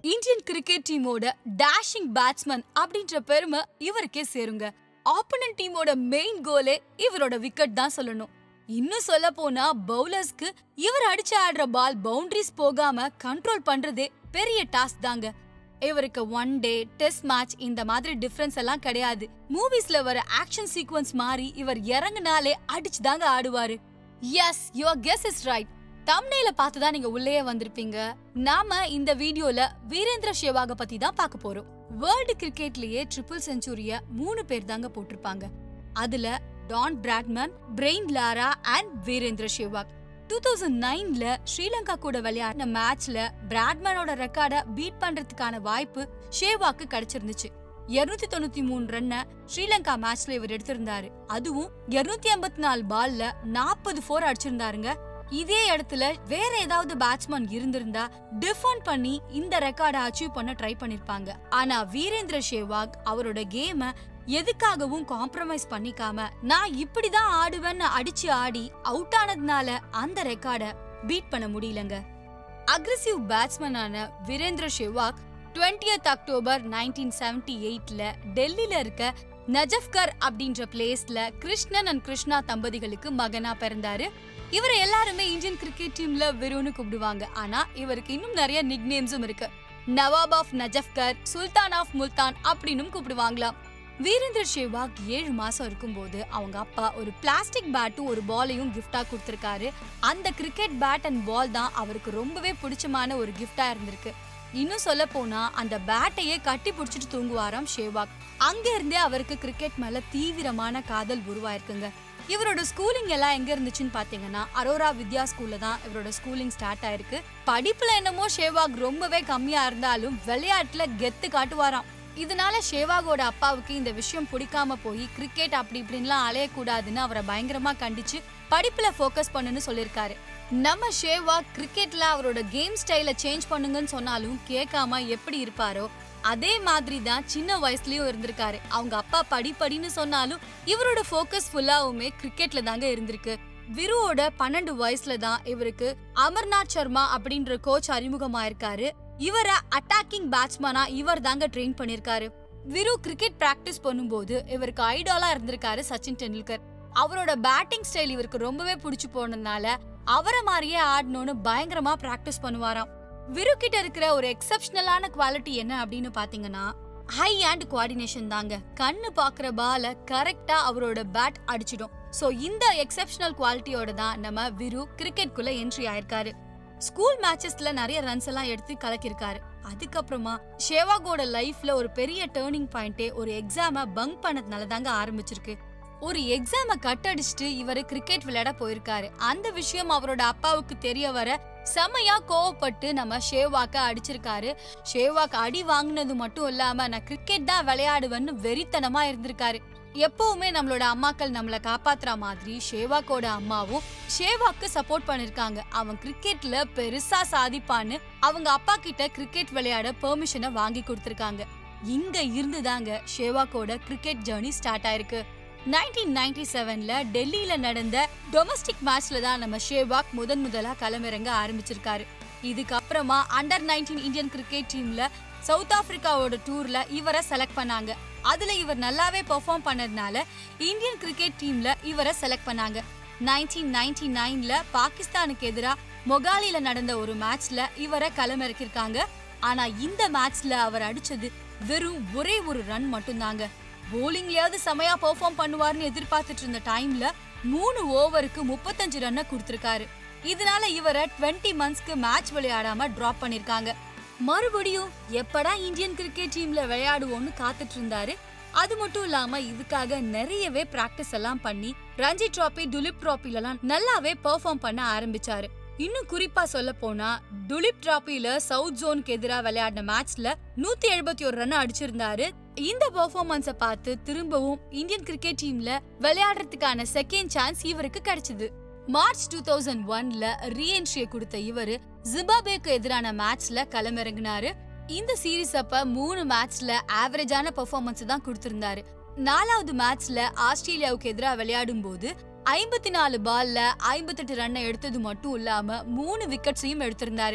Indian cricket டீமோட dashing batsman அப்படின்ற பெருமை இவருக்கே சேருங்க ஆப்போனன்ட் டீமோட மெயின் கோலே இவரோட விக்கெட் தான் சொல்லணும் இன்னும் சொல்ல போனா பவுலர்ஸ்க்கு இவர் அடிச்சு ஆடுற பால் பவுண்டரிஸ் போகாம கண்ட்ரோல் பண்றதே பெரிய டாஸ்க் தாங்க இவருக்கு ஒன் டே டெஸ்ட் மேட்ச் இந்த மாதிரி டிஃபரன்ஸ் எல்லாம் கிடையாது மூவிஸ்ல வர ஆக்ஷன் சீக்வன்ஸ் மாதிரி இவர் இறங்குனாலே அடிச்சு தாங்க ஆடுவாரு yes your guess is right தம்னையில பார்த்து தான் நீங்க உள்ளேயே வந்திருப்பீங்க நாம இந்த வீடியோல வீரேந்திர சேவாக பத்தி தான் பார்க்க போறோம் வேர்ல்டு கிரிக்கெட்லயே ட்ரிபிள் செஞ்சுரிய மூணு பேர் தாங்க போட்டிருப்பாங்க அதுல Don Bradman Brian Lara and Virender Sehwag two thousand நைன்ல ஸ்ரீலங்கா கூட விளையாடின மேட்ச்ல பிராட்மனோட ரெக்கார்டை பீட் பண்றதுக்கான வாய்ப்பு ஷேவாக்கு கிடைச்சிருந்துச்சு இருநூத்தி தொண்ணூத்தி மூணு ரன்ன ஸ்ரீலங்கா மேட்ச்ல இவர் எடுத்திருந்தாரு அதுவும் இருநூத்தி ஐம்பத்தி நாலு பால்ல நாற்பது ஃபோர் அடிச்சிருந்தாருங்க இதே இடத்துல வேற ஏதாவது பேட்ஸ்மேன் இருந்திருந்தா டிஃபன் பண்ணி இந்த ரெக்கார்டை அச்சீவ் பண்ண ட்ரை பண்ணிருப்பாங்க ஆனா வீரேந்திர சேவாக் அவரோட கேம எதுக்காகவும் காம்ப்ரமைஸ் பண்ணிக்காம நான் இப்படிதான் ஆடுவேன்னு அடிச்சு ஆடி அவுட் ஆனதுனால அந்த ரெக்கார்டை பீட் பண்ண முடியலங்க அக்ரெசிவ் பேட்ஸ்மேனான Virender Sehwag 20th October nineteen seventy எயிட்ல டெல்லியில இருக்க நஜஃப்கர் அப்படின்ற பிளேஸ்ல கிருஷ்ணன் அண்ட் கிருஷ்ணா தம்பதிகளுக்கு மகனா பிறந்தாரு இவரை எல்லாருமே இந்தியன் கிரிக்கெட் டீம்ல விருன்னு கூப்பிடுவாங்க ஆனா இவருக்கு இன்னும் நிறைய நிக் நேம்ஸும் இருக்கு நவாப் ஆஃப் நஜஃப்கர் சுல்தான் ஆஃப் முல்தான் அப்படின்னும் கூப்பிடுவாங்களாம் வீரேந்திர சேவாக் ஏழு மாசம் இருக்கும்போது அவங்க அப்பா ஒரு பிளாஸ்டிக் பேட்டும் ஒரு பாலையும் கிஃப்டா கொடுத்திருக்காரு அந்த கிரிக்கெட் பேட் அண்ட் பால் தான் அவருக்கு ரொம்பவே பிடிச்சமான ஒரு கிஃப்டா இருந்திருக்கு இன்னும் சொல்ல போனா அந்த பேட்டையே கட்டி பிடிச்சிட்டு தூங்குவாராம் ஷேவாக் அங்க இருந்தே அவருக்கு கிரிக்கெட் மேல தீவிரமான காதல் உருவாயிருக்குங்க இவரோட ஸ்கூலிங் எல்லாம் எங்க இருந்துச்சுன்னு பாத்தீங்கன்னா அரோரா வித்யா ஸ்கூல்ல தான் இவரோட ஸ்கூலிங் ஸ்டார்ட் ஆயிருக்கு படிப்புல என்னமோ ஷேவாக் ரொம்பவே கம்மியா இருந்தாலும் விளையாட்டுல கெத்து காட்டுவாராம் இதனால ஷேவாகோட அப்பாவுக்கு இந்த விஷயம் பிடிக்காம போய் கிரிக்கெட் அப்படி இப்படின்லாம் அலையக்கூடாதுன்னு அவரை பயங்கரமா கண்டிச்சு படிப்புல ஃபோக்கஸ் பண்ணுன்னு சொல்லியிருக்காரு நம்ம ஷேவா கிரிக்கெட்ல அவரோட கேம் ஸ்டைல சேஞ்ச் பண்ணுங்கன்னு சொன்னாலும் கேட்காம எப்படி இருப்பாரோ அதே மாதிரி தான் சின்ன வயசுலயும் இருந்திருக்காரு அவங்க அப்பா படி படின்னு சொன்னாலும் இவரோட ஃபோக்கஸ் ஃபுல்லாவுமே கிரிக்கெட்ல தாங்க இருந்திருக்கு விருவோட பன்னெண்டு வயசுல தான் இவருக்கு அமர்நாத் சர்மா அப்படின்ற கோச் அறிமுகமாயிருக்காரு இவரை அட்டாக்கிங் பேட்ஸ்மேனா இவர் தாங்க ட்ரெயின் பண்ணிருக்காரு விரு கிரிக்கெட் பிராக்டிஸ் பண்ணும்போது இவருக்கு ஐடாலா இருந்திருக்காரு சச்சின் டெண்டுல்கர் அவரோட பேட்டிங் ஸ்டைல் இவருக்கு ரொம்பவே பிடிச்சு போனதுனால அவரை மாதிரியே ஆடணும்னு பயங்கரமா பிராக்டிஸ் பண்ணுவாராம் விரு கிட்ட இருக்கிற ஒரு எக்ஸப்ஷனலான குவாலிட்டி என்ன அப்படின்னு பாத்தீங்கன்னா ஹை ஹேண்ட் கோஆர்டினேஷன் தாங்க கண்ணு பாக்குற பால கரெக்டா அவரோட பேட் அடிச்சிடும் சோ இந்த எக்ஸப்ஷனல் குவாலிட்டியோட தான் நம்ம விரு கிரிக்கெட்குள்ள என்ட்ரி ஆயிருக்காரு ஸ்கூல் மேட்சஸ்ல நிறைய ரன்ஸ் எல்லாம் எடுத்து கலக்கிருக்காரு அதுக்கப்புறமா ஷேவாகோட லைஃப்ல ஒரு பெரிய டேர்னிங் பாயிண்டே ஒரு எக்ஸாம பங்க் பண்ணதுனால தாங்க ஆரம்பிச்சிருக்கு ஒரு எக்ஸாம கட் அடிச்சுட்டு இவரு கிரிக்கெட் விளையாட போயிருக்காரு அந்த விஷயம் அவரோட அப்பாவுக்கு தெரிய வர செமையா கோவப்பட்டு நம்ம ஷேவாக்க அடிச்சிருக்காரு ஷேவாக் அடி வாங்கினது மட்டும் இல்லாம நான் கிரிக்கெட் தான் விளையாடுவேன்னு வெறித்தனமா இருந்திருக்காரு எப்பவுமே நம்மளோட அம்மாக்கள் நம்மளை காப்பாத்துற மாதிரி ஷேவாக்கோட அம்மாவும் ஷேவாக்கு சப்போர்ட் பண்ணிருக்காங்க அவன் கிரிக்கெட்ல பெருசா சாதிப்பான்னு அவங்க அப்பா கிட்ட கிரிக்கெட் விளையாட பெர்மிஷனை வாங்கி கொடுத்திருக்காங்க இங்க இருந்து தாங்க ஷேவாக்கோட கிரிக்கெட் ஜேர்னி ஸ்டார்ட் ஆயிருக்கு நைன்டீன் நைன்டி செவன்ல டெல்லியில நடந்த டொமஸ்டிக் மேட்ச்ல தான் நம்ம ஷேவாக் முதன் முதலா களமிறங்க ஆரம்பிச்சிருக்காரு இதுக்கப்புறமா அண்டர் நைன்டீன் இந்தியன் கிரிக்கெட் டீம்ல சவுத் ஆப்பிரிக்காவோட டூர்ல இவரை செலக்ட் பண்ணாங்க அதுல இவர் நல்லாவே பெர்ஃபார்ம் பண்ணதுனால இந்தியன் கிரிக்கெட் டீம்ல இவரை செலக்ட் பண்ணாங்க நைன்டீன் நைன்டி நைன்ல பாகிஸ்தானுக்கு எதிரா மொகாலில நடந்த ஒரு மேட்ச்ல இவரை களமிறக்கிருக்காங்க ஆனா இந்த மேட்ச்ல அவர் அடிச்சது வெறும் ஒரே ஒரு ரன் மட்டும்தாங்க போலிங்லயாவது செமையா பெர்ஃபார்ம் பண்ணுவார்னு எதிர்பார்த்துட்டு இருந்த டைம்ல மூணு ஓவருக்கு முப்பத்தஞ்சு ரன்னை கொடுத்திருக்காரு இதனால இவரை 20 மந்த்ஸ்க்கு மேட்ச் விளையாடாம டிராப் பண்ணிருக்காங்க மறுபடியும் எப்படா இந்தியன் கிரிக்கெட் டீம்ல விளையாடுவோம்னு காத்துட்டு இருந்தாரு அது மட்டும் இல்லாம இதுக்காக நிறையவே பிராக்டிஸ் எல்லாம் பண்ணி ரஞ்சி டிராபி துலிப் டிராபிலலாம் நல்லாவே பெர்ஃபார்ம் பண்ண ஆரம்பிச்சாரு இன்னும் குறிப்பா சொல்ல போனா துலிப் டிராபில சவுத் ஜோனுக்கு எதிராக விளையாடின மேட்ச்ல நூத்தி எழுபத்தி ஒரு ரன் அடிச்சிருந்தாரு இந்த பெர்ஃபார்மன்ஸ பார்த்து திரும்பவும் இந்தியன் கிரிக்கெட் டீம்ல விளையாடுறதுக்கான செகண்ட் சான்ஸ் இவருக்கு கிடைச்சது மார்ச் டூ தௌசண்ட் ஒன்ல ரீஎன்ட்ரியை கொடுத்த இவரு ஜிம்பாபேக்கு எதிரான மேட்ச்ல களமிறங்கினாரு இந்த சீரிஸ் அப்ப மூணு மேட்ச்ல ஆவரேஜான பெர்ஃபார்மன்ஸ் தான் கொடுத்திருந்தாரு நாலாவது மேட்ச்ல ஆஸ்திரேலியாவுக்கு எதிராக விளையாடும் போது ஐம்பத்தி நாலு பால்ல ஐம்பத்தெட்டு ரன்னை எடுத்தது மட்டும் இல்லாம மூணு விக்கெட்ஸையும் எடுத்திருந்தாரு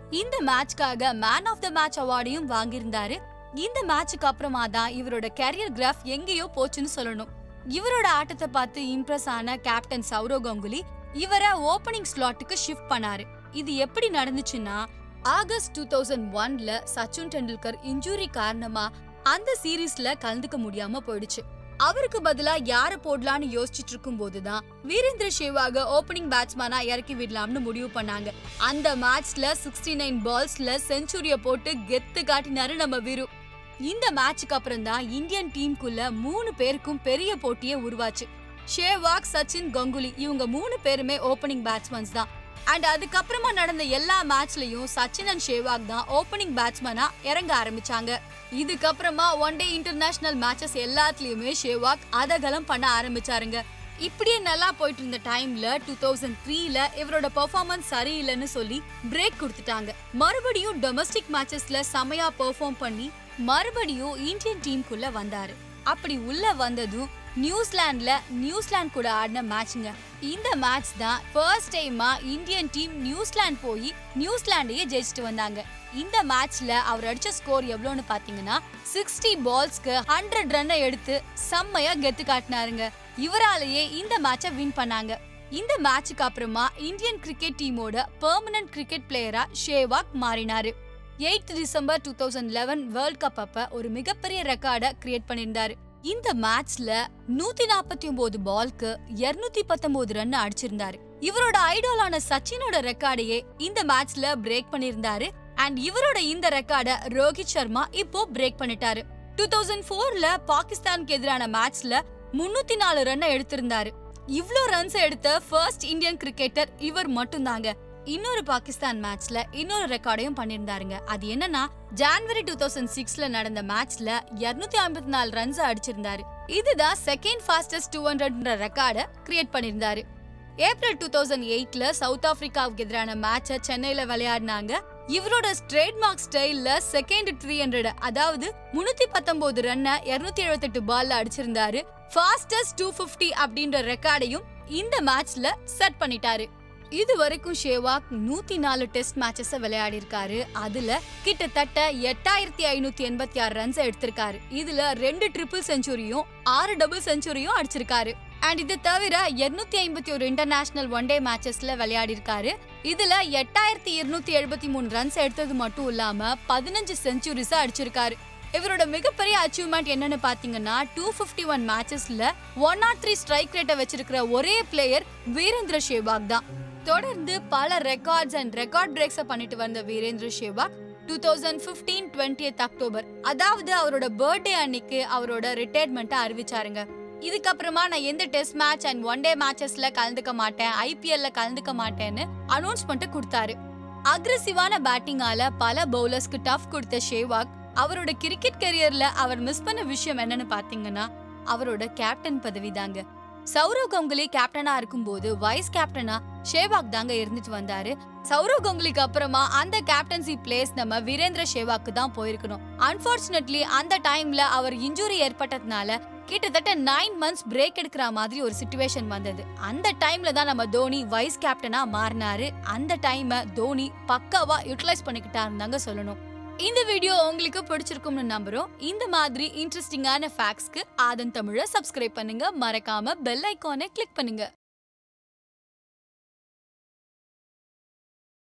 இந்த மேட்ச்க்காக மேன் ஆஃப் த மேட்ச் அவார்டையும் வாங்கியிருந்தாரு இந்த மேட்சுக்கு அப்புறமா தான் இவரோட கரியர் கிராஃப் எங்கேயோ போச்சுன்னு சொல்லணும் இவரோட ஆட்டத்தை பார்த்து இம்ப்ரெஸ் ஆன கேப்டன் சௌரவ் கங்குலி இவரை ஓபனிங் ஸ்லாட்டுக்கு ஷிஃப்ட் பண்ணாரு இது எப்படி நடந்துச்சுன்னா ஆகஸ்ட் டூ தௌசண்ட் ஒன்ல சச்சின் டெண்டுல்கர் இன்ஜுரி காரணமா அந்த சீரீஸ்ல கலந்துக்க முடியாம போயிடுச்சு அவருக்கு பதிலா யார போடலான்னு யோசிச்சுட்டு இருக்கும் போதுதான் வீரேந்திர சேவாக ஓபனிங் பேட்ஸ்மேனா இறக்கி விடலாம்னு முடிவு பண்ணாங்க அந்த மேட்ச்ல சிக்ஸ்டி நைன் பால்ஸ்ல செஞ்சுரிய போட்டு கெத்து காட்டினாரு நம்ம வீரு இந்த மேட்சுக்கு அப்புறம் தான் இந்தியன் டீமுக்குள்ள மூணு பேருக்கும் பெரிய போட்டியே உருவாச்சு ஷேவாக் சச்சின் கங்குலி இவங்க மூணு பேருமே ஓபனிங் பேட்ஸ்மேன்ஸ் தான் அண்ட் அதுக்கப்புறமா நடந்த எல்லா மேட்ச்லயும் சச்சின் அண்ட் ஷேவாக் தான் ஓபனிங் பேட்ஸ்மேனா இறங்க ஆரம்பிச்சாங்க இதுக்கப்புறமா ஒன் டே இன்டர்நேஷனல் மேட்சஸ் எல்லாத்துலயுமே ஷேவாக் அதகலம் பண்ண ஆரம்பிச்சாருங்க இப்படியே நல்லா போயிட்டு இருந்த டைம்ல டூ தௌசண்ட் த்ரீல இவரோட பெர்ஃபார்மன்ஸ் சரியில்லைன்னு சொல்லி பிரேக் கொடுத்துட்டாங்க மறுபடியும் டொமஸ்டிக் மேட்சஸ்ல செமையா பெர்ஃபார்ம் பண்ணி மறுபடியும் இந்தியன் டீமுக்குள்ள வந்தாரு அப்படி உள்ள வந்ததும் நியூசிலாந்துல நியூசிலாந்து கூட ஆடின மேட்ச்ங்க இந்த மேட்ச் தான் ஃபர்ஸ்ட் டைமா இந்தியன் டீம் நியூசிலாந்து போய் நியூசிலாண்டையே ஜெயிச்சுட்டு வந்தாங்க இந்த மேட்ச்ல அவர் அடிச்ச ஸ்கோர் எவ்வளோன்னு பாத்தீங்கன்னா சிக்ஸ்டி பால்ஸ்க்கு ஹண்ட்ரட் ரன்னை எடுத்து செம்மையா கெத்து காட்டினாருங்க இவராலேயே இந்த மேட்சை வின் பண்ணாங்க இந்த மேட்சுக்கு அப்புறமா இந்தியன் கிரிக்கெட் டீமோட பெர்மனன்ட் கிரிக்கெட் பிளேயரா ஷேவாக் மாறினாரு eighth December two thousand eleven world cup அப்ப ஒரு மிகப்பெரிய ரெக்கார்டை கிரியேட் பண்ணியிருந்தாரு இந்த மேட்ச்ல நூத்தி நாற்பத்தி ஒன்பது பால்க்கு இருநூத்தி பத்தொன்பது ரன் அடிச்சிருந்தாரு இவரோட ஐடாலான சச்சினோட ரெக்கார்டையே இந்த மேட்ச்ல பிரேக் பண்ணியிருந்தாரு அண்ட் இவரோட இந்த ரெக்கார்டை ரோஹித் சர்மா இப்போ பிரேக் பண்ணிட்டாரு டூ தௌசண்ட் ஃபோர்ல பாகிஸ்தானுக்கு எதிரான மேட்ச்ல முன்னூத்தி நாலு ரன்னை எடுத்திருந்தாரு இவ்ளோ ரன்ஸ் எடுத்த ஃபர்ஸ்ட் இந்தியன் கிரிக்கெட்டர் இவர் மட்டும்தாங்க இன்னொரு பாகிஸ்தான் மேட்ச்ல இன்னொரு ரெக்கார்டையும் பண்ணியிருந்தாருங்க அது என்னன்னா ஜான்வரி டூ தௌசண்ட் சிக்ஸ்ல நடந்த மேட்ச்ல இருநூத்தி ஐம்பத்தி நாலு ரன்ஸ் அடிச்சிருந்தாரு இதுதான் செகண்ட் ஃபாஸ்டஸ்ட் டூ ஹண்ட்ரட்ன்ற ரெக்கார்டை கிரியேட் பண்ணியிருந்தாரு ஏப்ரல் டூ தௌசண்ட் எயிட்ல சவுத் ஆப்பிரிக்காவுக்கு எதிரான மேட்சை சென்னையில விளையாடினாங்க இவரோட ட்ரேட்மார்க் ஸ்டைல்ல செகண்ட் த்ரீ ஹண்ட்ரட் அதாவது முன்னூத்தி பத்தொன்பது ரன்னை இருநூத்தி எழுபத்தெட்டு பால்ல அடிச்சிருந்தாரு ஃபாஸ்டஸ்ட் டூ பிப்டி அப்படின்ற ரெக்கார்டையும் இந்த மேட்ச்ல செட் பண்ணிட்டாரு இது வரைக்கும் ஷேவாக் நூத்தி நாலு டெஸ்ட் மேட்சஸ் விளையாடி இருக்காரு அதுல கிட்டத்தட்ட எட்டாயிரத்தி ஐநூத்தி எண்பத்தி ஆறு ரன்ஸ் எடுத்திருக்காரு இதுல ரெண்டு ட்ரிபிள் செஞ்சுரியும் ஆறு டபுள் செஞ்சுரியும் அடிச்சிருக்காரு அண்ட் இது தவிர 251 ஐம்பத்தி ஒரு இன்டர்நேஷனல் ஒன் டே மேட்சஸ்ல விளையாடி இருக்காரு இதுல எட்டாயிரத்தி இருநூத்தி எழுபத்தி மூணு ரன்ஸ் எடுத்தது மட்டும் இல்லாம பதினஞ்சு செஞ்சுரிஸ் அடிச்சிருக்காரு இவரோட மிகப்பெரிய அச்சீவ்மெண்ட் என்னன்னு பாத்தீங்கன்னா டூ பிப்டி ஒன் மேட்சஸ்ல ஒன் நாட் த்ரீ ஸ்ட்ரைக் ரேட்டை வச்சிருக்கிற ஒரே பிளேயர் வீரேந்திர ஷேவாக் தான் தொடர்ந்து பல ரெக்கார்ட்ஸ் அண்ட் ரெக்கார்ட் பிரேக்ஸை பண்ணிட்டு வந்த Virender Sehwag two thousand fifteen twentieth October அதாவது அவரோட பர்த்டே அன்னைக்கு அவரோட ரிட்டையர்மெண்ட்டை அறிவிச்சாருங்க இதுக்கப்புறமா நான் எந்த test match and one day மேட்சஸ்ல கலந்துக்க மாட்டேன் ஐபிஎல்ல கலந்துக்க மாட்டேன்னு அனௌன்ஸ்மெண்ட் கொடுத்தாரு அக்ரெசிவான பேட்டிங்கால பல பவுலர்ஸ்க்கு டஃப் கொடுத்த ஷேவாக் அவரோட கிரிக்கெட் கரியர்ல அவர் மிஸ் பண்ண விஷயம் என்னன்னு பாத்தீங்கன்னா அவரோட கேப்டன் பதவி தாங்க சௌரவ் கங்குலி கேப்டனா இருக்கும்போது வைஸ் கேப்டனா ஷேவாக் தாங்க இருந்துட்டு வந்தாரு சௌரவ் கங்குலிக்கு அப்புறமா அந்த கேப்டன்சி பிளேஸ் நம்ம வீரேந்திர ஷேவாக்கு தான் போயிருக்கணும் அன்பார்ச்சுனேட்லி அந்த டைம்ல அவர் இன்ஜுரி ஏற்பட்டதுனால கிட்டத்தட்ட நைன் மந்த்ஸ் பிரேக் எடுக்கிற மாதிரி ஒரு சுச்சுவேஷன் வந்தது அந்த டைம்ல தான் நம்ம தோனி வைஸ் கேப்டனா மாறினாரு அந்த டைமை தோனி பக்காவா யூட்டிலைஸ் பண்ணிக்கிட்டாருன்னு தாங்க சொல்லணும் இந்த வீடியோ உங்களுக்கு பிடிச்சிருக்கும்னு நம்புறோம் இந்த மாதிரி இன்ட்ரெஸ்டிங்கான ஃபேக்ட்ஸ்க்கு ஆதன் தமிழை சப்ஸ்கிரைப் பண்ணுங்க மறக்காம பெல் ஐகானை கிளிக் பண்ணுங்க